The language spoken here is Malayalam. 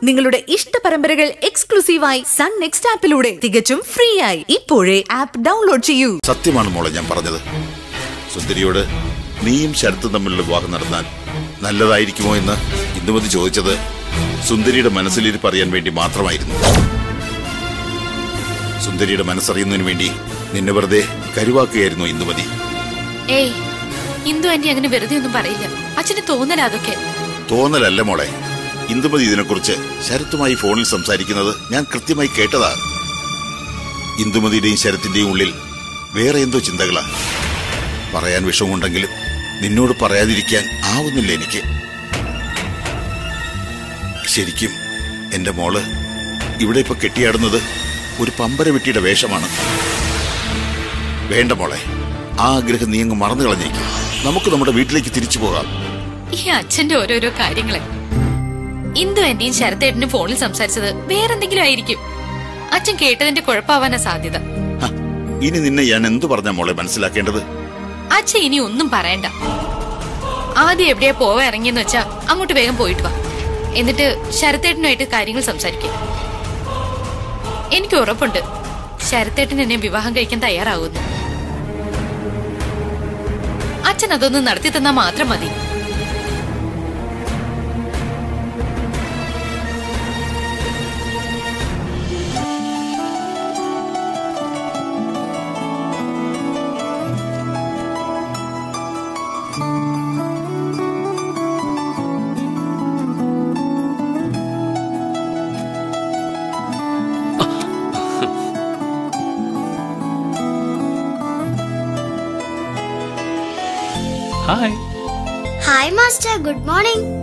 നിങ്ങളുടെ ഇഷ്ട പരമ്പരകൾ എക്സ്ക്ലൂസീവായി സൺ നെക്സ്റ്റ് ആപ്പിലൂടെ തികച്ചും ഫ്രീ ആയി ഇപ്പോഴേ ആപ്പ് ഡൗൺലോഡ് ചെയ്യൂ സത്യമാണ് മോളെ ഞാൻ പറഞ്ഞത് സുന്ദരിയോട് നീയും ശരത്തും തമ്മിലുള്ള വിവാഹം നടന്നാൽ നല്ലതായിരിക്കുമോ എന്ന് ഇന്ദുമതി ചോദിച്ചത് സുന്ദരിയുടെ മനസ്സിലിരിപ്പ് അറിയാൻ വേണ്ടി മാത്രമായിരുന്നു സുന്ദരിയുടെ മനസ്സറിയുന്നതിന് വേണ്ടി നിന്നെ വെറുതെ കരുവാക്കുകയായിരുന്നു ഇന്ദുമതി ഏയ് ഇന്ദു ആന്റി അങ്ങനെ വെറുതെ ഒന്നും പറയില്ല അച്ഛന് തോന്നല അതൊക്കെ തോന്നലല്ല മോളെ ഇന്ദുമതി ഇതിനെക്കുറിച്ച് ശരത്തുമായി ഫോണിൽ സംസാരിക്കുന്നത് ഞാൻ കൃത്യമായി കേട്ടതാ ഇന്ദുമതിയുടെയും ശരത്തിന്റെയും ഉള്ളിൽ വേറെ എന്തോ ചിന്തകളാ പറയാൻ വിഷമമുണ്ടെങ്കിലും നിന്നോട് പറയാതിരിക്കാൻ ആവുന്നില്ല എനിക്ക് ശരിക്കും എന്റെ മോള് ഇവിടെ ഇപ്പൊ കെട്ടിയാടുന്നത് ഒരു പമ്പര വെട്ടിയുടെ വേഷമാണ് വേണ്ട മോളെ ആ ആഗ്രഹം നീ അങ്ങ് മറന്നു കളഞ്ഞേക്കും നമുക്ക് നമ്മുടെ വീട്ടിലേക്ക് തിരിച്ചു പോകാം ഈ അച്ഛന്റെ ഓരോരോ കാര്യങ്ങളെ ഇന്ദു ആന്റിയും ശരത്തേട്ടനും ഫോണിൽ സംസാരിച്ചത് വേറെന്തെങ്കിലും ആയിരിക്കും അച്ഛൻ കേട്ടതിന്റെ കുഴപ്പമാവാനാ സാധ്യത ഹ, ഇനി നിന്നെ ഞാൻ എന്തു പറഞ്ഞ മോളെ മനസ്സിലാക്കേണ്ടത് അച്ഛൻ ഇനി ഒന്നും പറയണ്ട ആദ്യം എവിടെയാ പോവാ ഇറങ്ങിയെന്ന് വെച്ചാ അങ്ങോട്ട് വേഗം പോയിട്ട് വാ എന്നിട്ട് ശരത്തേട്ടനുമായിട്ട് കാര്യങ്ങൾ സംസാരിക്കാം എനിക്ക് ഉറപ്പുണ്ട് ശരത്തേട്ടൻ എന്നെ വിവാഹം കഴിക്കാൻ തയ്യാറാവുന്നു അച്ഛൻ അതൊന്ന് നടത്തി തന്നാ മാത്രം മതി hi hi master good morning